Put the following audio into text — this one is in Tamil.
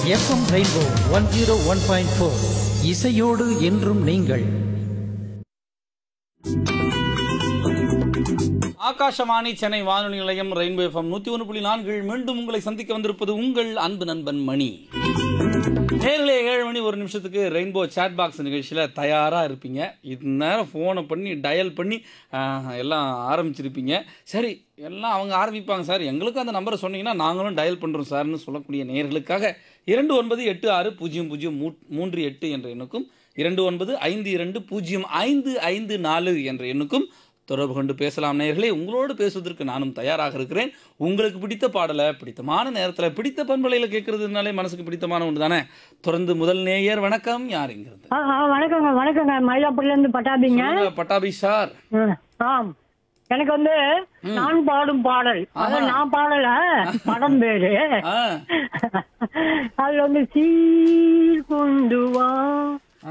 FM rainbow one zero one point four இசையோடு என்றும் நீங்கள் ஆகாஷவாணி சென்னை வானொலி நிலையம் ரெயின்போ எஃப்எம் நூத்தி ஒன்று புள்ளி நான்கில் மீண்டும் உங்களை சந்திக்க வந்திருப்பது உங்கள் அன்பு நண்பன் மணி நேரிலே ஏழு மணி ஒரு நிமிஷத்துக்கு ரெயின்போ சேட் பாக்ஸ் நிகழ்ச்சியில் தயாராக இருப்பீங்க இந்நேரம் ஃபோனை பண்ணி டயல் பண்ணி ஆஹ், எல்லாம் ஆரம்பிச்சிருப்பீங்க சரி எல்லாம் அவங்க ஆரம்பிப்பாங்க சார் எங்களுக்கும் அந்த நம்பரை சொன்னீங்கன்னா நாங்களும் டயல் பண்ணுறோம் சார்னு சொல்லக்கூடிய நேயர்களுக்காக இரண்டு ஒன்பது எட்டு ஆறு பூஜ்ஜியம் பூஜ்ஜியம் மூ மூன்று எட்டு என்ற எண்ணுக்கும் இரண்டு ஒன்பது ஐந்து இரண்டு பூஜ்ஜியம் ஐந்து ஐந்து நாலு என்ற எண்ணுக்கும் தொடர்பு கொண்டு பேசலாம் நேயர்களே உங்களோடு பேசுவதற்கு நானும் தயாராக இருக்கிறேன் உங்களுக்கு பிடித்த பாடலை பிடித்தமான நேரத்தில் பிடித்த பண்பலையில் கேட்கறதுனாலே மனசுக்கு பிடித்தமான ஒன்று தானே தொடர்ந்து முதல் நேயர் வணக்கம் யாருங்கிறது ஆ ஆ, வணக்கங்க வணக்கங்க மயிலாப்பூர்ல இருந்து பட்டாபிங்க சொல்லுங்க, பட்டாபி சார் ம், ஆம் எனக்கு வந்து நான் பாடும் பாடல் அதான் நான் பாடல படம் பேரு ஆ அதுல வந்து சீர் கொண்ட